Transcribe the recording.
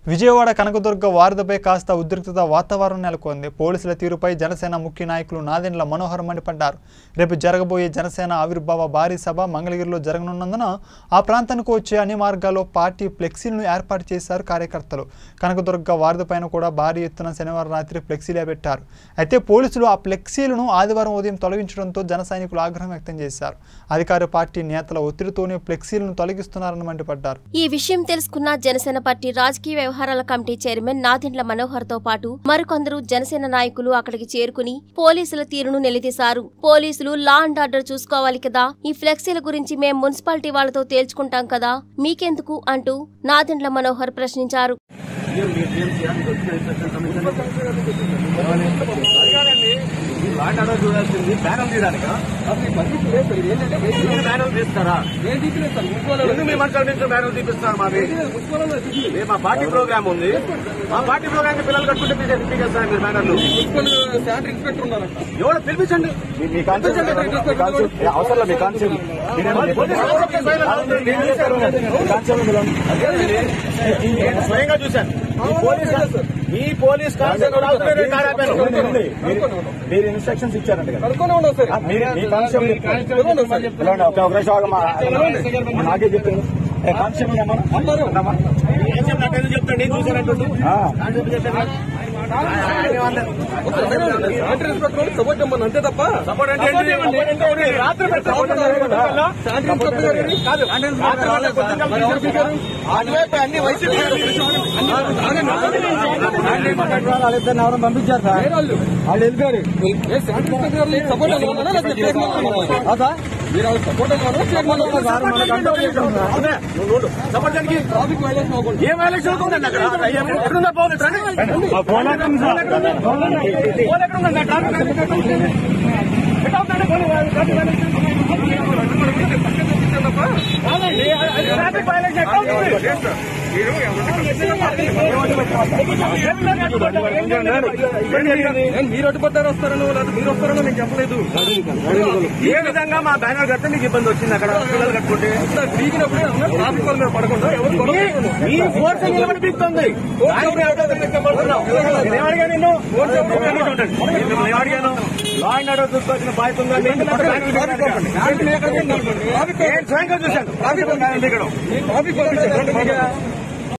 విజయవాడ కనకదుర్గ వారధపై కాస్త ఉద్రిక్తత వాతావరణం నెలకొంది పోలీసుల తీరుపై జనసేన ముఖ్య నాయకులు నాదెండ్ల మనోహర్ మండిపడ్డారు రేపు జరగబోయే జనసేన ఆవిర్భావ భారీ సభ మంగళగిరిలో జరగనున్నందున ఆ ప్రాంతానికి వచ్చే అన్ని మార్గాల్లో పార్టీ ఫ్లెక్సీలను ఏర్పాటు చేశారు కార్యకర్తలు కనకదుర్గ వారధపైన కూడా భారీ ఎత్తున శనివారం రాత్రి ఫ్లెక్సీలే పెట్టారు అయితే పోలీసులు ఆ ఫ్లెక్సీలను ఆదివారం ఉదయం తొలగించడంతో జన సైనికులు ఆగ్రహం వ్యక్తం చేశారు అధికార పార్టీ నేతల ఒత్తిడితోనే ఫ్లెక్సీలను తొలగిస్తున్నారని మండిపడ్డారు ఈ విషయం తెలుసుకున్న జనసేన పార్టీ రాజకీయ వ్యవహారాల కమిటీ చైర్మన్ నాదెండ్ల మనోహర్ తో పాటు మరికొందరు జనసేన నాయకులు అక్కడికి చేరుకుని పోలీసుల తీరును నిలదీశారు పోలీసులు లా అండ్ ఆర్డర్ చూసుకోవాలి కదా ఈ ఫ్లెక్సీల గురించి మేం మున్సిపాలిటీ వాళ్ళతో తేల్చుకుంటాం కదా మీకెందుకు అంటూ నాదెండ్ల మనోహర్ ప్రశ్నించారు లాండ్ ఆర్డర్ చూడాల్సింది బ్యానర్ తీయడానికా మీరు బ్యానర్ తీస్తారా ఎందుకు మీ మంచి నుంచి బ్యానర్ తీపిస్తున్నారు మాది ఏ మా పార్టీ ప్రోగ్రామ్ ఉంది మా పార్టీ ప్రోగ్రామ్ పిల్లలు కట్టుకుంటే మీరు తీసేస్తారు మీరు బ్యానర్లు శానిటరీ ఇన్స్పెక్టర్ ఉన్నారంట ఎవరో పిలిపించండి మీ కాన్సెప్ట్ అవసరం మీ కాన్సెప్ట్ నేను స్వయంగా చూశాను మీ పోలీస్ మీ పోలీస్ కాన్స్టేబుల్ అవుతున్నారే కార్ ఆపాను. మీరు ఇన్స్ట్రక్షన్స్ ఇచ్చారంట కదా కనుక్కొని ఉండవు సార్ ఆ, మీరు మీ కానిస్టేబుల్ పిలవండి, ఒక ఒక నిమిషం ఆగమ్మా. నాకే చెప్పాను ఏ, కానిస్టేబుల్ రమ్మను. రమ్మను. ఏం చెప్పిన నాకెందుకు చెప్తాను నేను చూశానంటుంది ఆ, శానిటరీ ఇన్స్పెక్టర్ సపోర్ట్ ఇవ్వమని అంతే తప్ప సపోర్ట్ అంటే ఏంటి? రాత్రి పెడతారు. శానిటరీ ఇన్స్పెక్టర్ గారు కాదు రాత్రి వాళ్ళ పొద్దున్న మరి ఎవరు పీకారు? అటువైపు అన్ని వైసీపీ వాళ్ళిద్దరిని ఎవరైనా పంపించారు సార్ వాళ్ళు వెళ్ళిపోయారు సపోర్ట్ ఇవ్వమన్నా లేకపోతే ఫేక్ ఇవ్వమన్నా? అదా మీరు సపోర్ట్ ఇవ్వమన్నా ఫేక్ ఇవ్వమన్నా? సార్ మన కంట్రోల్ చేసాం అవునే, నువ్వు ఉండు. సపోర్ట్ దానికి ట్రాఫిక్ వైలేషన్ అవ్వకూడదు. ఏ వైలేషన్ అవుతుందండి అక్కడ ఏం- ఎక్కడుందా ఫోన్ ఇటు రండి. ఫోన్ ఎక్కడుంది సార్? ఫోన్ ఎక్కడుందండి? ట్రాఫిక్ వైలేషన్ ఎక్కడ ఉంది? ఎక్కడ ఉందండి ఫోన్? Traffic violation. కాదండి, అది ట్రాఫిక్ వైలేషన్ ఎక్కడ ఉంటుంది? మీరు అడ్డుపడ్డారు వస్తారనో లేదా మీరు వస్తారనో నేను చెప్పలేదు ఏ విధంగా మా బ్యానర్ కడితే మీకు ఇబ్బంది వచ్చింది అక్కడ పిల్లలు కట్టుకుంటే పీకినప్పుడు ట్రాఫిక్ వాళ్ళ మీద పడకుండా ఎవరు ఈ ఫోర్స్ నిలబడి పీకుతుంది నేను అడిగా నిన్ను నేను అడిగాను లా అండ్ ఆర్డర్ చూసుకోవాల్సిన బాధ్యత ఉందండి నేను స్వయంగా చూశాను ట్రాఫిక్ ట్రాఫిక్